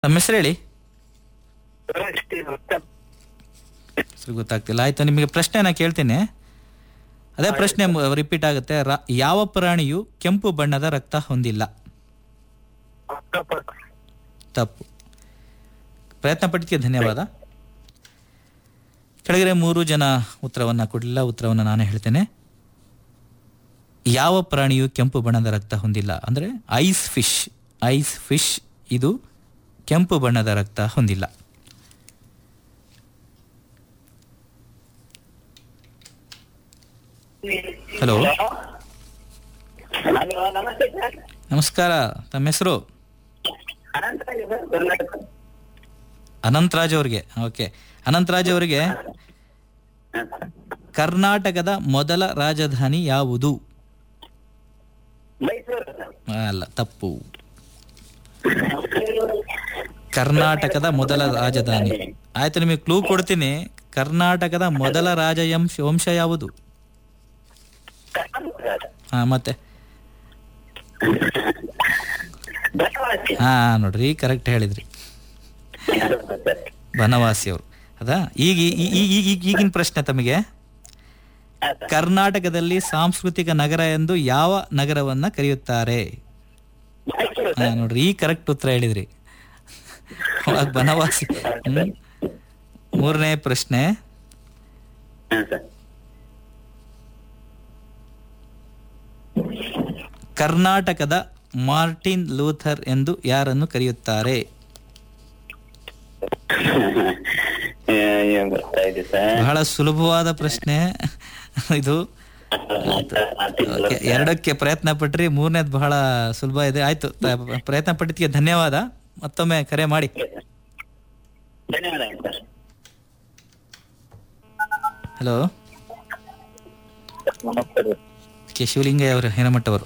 ನಮ್ಮ ಹೆಸರು ಹೇಳಿ ಹೆಸರು ಗೊತ್ತಾಗ್ತಿಲ್ಲ ಆಯ್ತು ನಿಮಗೆ ಪ್ರಶ್ನೆನ ಕೇಳ್ತೀನಿ ಅದೇ ಪ್ರಶ್ನೆ ರಿಪೀಟ್ ಆಗುತ್ತೆ ರ- ಯಾವ ಪ್ರಾಣಿಯು ಕೆಂಪು ಬಣ್ಣದ ರಕ್ತ ಹೊಂದಿಲ್ಲ ತಪ್ಪು ಪ್ರಯತ್ನ ಪಟ್ಟಿದ್ದಕ್ಕೆ ಧನ್ಯವಾದ ಕೆಳಗಡೆ ಮೂರು ಜನ ಉತ್ತರವನ್ನ ಕೊಡಲಿಲ್ಲ ಉತ್ತರವನ್ನು ನಾನು ಹೇಳ್ತೇನೆ ಯಾವ ಪ್ರಾಣಿಯು ಕೆಂಪು ಬಣ್ಣದ ರಕ್ತ ಹೊಂದಿಲ್ಲ ಅಂದರೆ ಐಸ್ ಫಿಶ್ ಐಸ್ ಫಿಶ್ ಇದು ಕೆಂಪು ಬಣ್ಣದ ರಕ್ತ ಹೊಂದಿಲ್ಲ ಹಲೋ ಹಲೋ ನಮಸ್ತೆ ಸರ್ ನಮಸ್ಕಾರ ತಮ್ಮ ಹೆಸರು ಅನಂತರಾಜ್ ಸರ್ ಕರ್ನಾಟಕ ಅನಂತರಾಜ್ ಅವ್ರಿಗೆ ಓಕೆ ಅನಂತರಾಜ್ ಅವರಿಗೆ ಕರ್ನಾಟಕದ ಮೊದಲ ರಾಜಧಾನಿ ಯಾವುದು ಮೈಸೂರು ಸರ್ ಅಲ್ಲ ತಪ್ಪು ಕರ್ನಾಟಕದ ಮೊದಲ ರಾಜಧಾನಿ ಆಯ್ತು ನಿಮಗೆ ಕ್ಲೂ ಕೊಡ್ತೀನಿ ಕರ್ನಾಟಕದ ಮೊದಲ ರಾಜವಂಶ ವಂಶ ಯಾವುದು ಕರ್ನಾಟಕ ಹಾ ಮತ್ತೆ ಬಸವಾಸಿ ಹಾ ನೋಡ್ರಿ ಕರೆಕ್ಟ್ ಹೇಳಿದ್ರಿ ಸರ್ ಬನವಾಸಿ ಅವರು ಅದಾ ಈಗ ಈ- ಈ- ಈ- ಈ- ಈಗಿನ ಪ್ರಶ್ನೆ ತಮಗೆ ಹಾ, ಸರ್. ಕರ್ನಾಟಕದಲ್ಲಿ ಸಾಂಸ್ಕೃತಿಕ ನಗರ ಎಂದು ಯಾವ ನಗರವನ್ನ ಕರೆಯುತ್ತಾರೆ ಮೈಸೂರು ಹಾ ಸರ್ ನೋಡ್ರಿ ಈ ಕರೆಕ್ಟ್ ಉತ್ತರ ಹೇಳಿದ್ರಿ ಅವಾಗ ಬನವಾಸಿ ಹ್ಮ್. ಮೂರನೇ ಪ್ರಶ್ನೆ ಹಾ, ಸರ್ ಕರ್ನಾಟಕದ ಮಾರ್ಟಿನ್ ಲೂಥರ್ ಎಂದು ಯಾರನ್ನು ಕರೆಯುತ್ತಾರೆ ಏ, ಏನ್ ಬರ್ತಾ ಇದೆ ಸರ್ ಬಹಳ ಸುಲಭವಾದ ಪ್ರಶ್ನೆ ಇದು ಓಕೆ, ಎರಡಕ್ಕೆ ಪ್ರಯತ್ನ ಪಟ್ರಿ ಮೂರನೇದು ಬಹಳ ಸುಲಭ ಇದೆ ಆಯ್ತು ತ- ಪ್ರಯತ್ನ ಪಟ್ಟಿದ್ದಕ್ಕೆ ಧನ್ಯವಾದ ಮತ್ತೊಮ್ಮೆ ಕರೆ ಮಾಡಿ ಧನ್ಯವಾದ ಸರ್ ಹಲೋ ನಮಸ್ತೆ ಕೆ ಶಿವಲಿಂಗಯ್ಯ ಅವರು ಹೇನಮಠ ಅವರು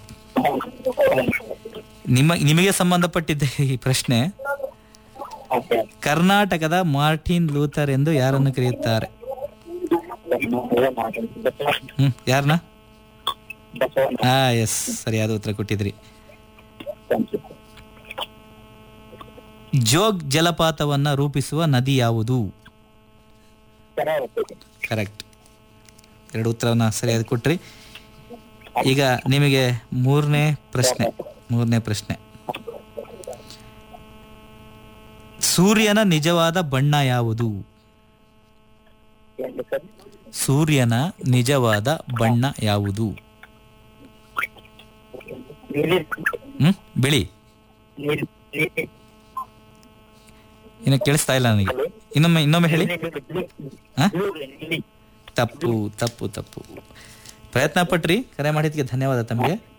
ನಿಮ್ಮ ನಿಮಗೆ ಸಂಬಂಧಪಟ್ಟಿದ್ದ ಈ ಪ್ರಶ್ನೆ ಓಕೆ ಕರ್ನಾಟಕದ ಮಾರ್ಟಿನ್ ಲೂಥರ್ ಎಂದು ಯಾರನ್ನು ಕರೆಯುತ್ತಾರೆ ಹ್ಮ್ ಯಾರನ್ನ ಹಾ ಎಸ್ ಸರಿಯಾದ ಉತ್ತರ ಕೊಟ್ಟಿದ್ರಿ ಜೋಗ್ ಜಲಪಾತವನ್ನ ರೂಪಿಸುವ ನದಿ ಯಾವುದು ಕರೆಕ್ಟ್ ಎರಡು ಉತ್ತರವನ್ನ ಸರಿಯಾದ ಕೊಟ್ರಿ ಈಗ ನಿಮಗೆ ಮೂರನೇ ಪ್ರಶ್ನೆ ಮೂರನೇ ಪ್ರಶ್ನೆ ಸೂರ್ಯನ ನಿಜವಾದ ಬಣ್ಣ ಯಾವುದು ಸೂರ್ಯನ ನಿಜವಾದ ಬಣ್ಣ ಯಾವುದು ಹ್ಮ್ ಬಿಳಿ ಇನ್ನು ಕೇಳಿಸ್ತಾ ಇಲ್ಲ ನನಗೆ ಇನ್ನೊಮ್ಮೆ ಇನ್ನೊಮ್ಮೆ ಹೇಳಿ ಹಾ? ತಪ್ಪು ತಪ್ಪು ತಪ್ಪು ಪ್ರಯತ್ನ ಪಟ್ರಿ ಕರೆ ಮಾಡಿದ್ದಕ್ಕೆ ಧನ್ಯವಾದ ತಮಗೆ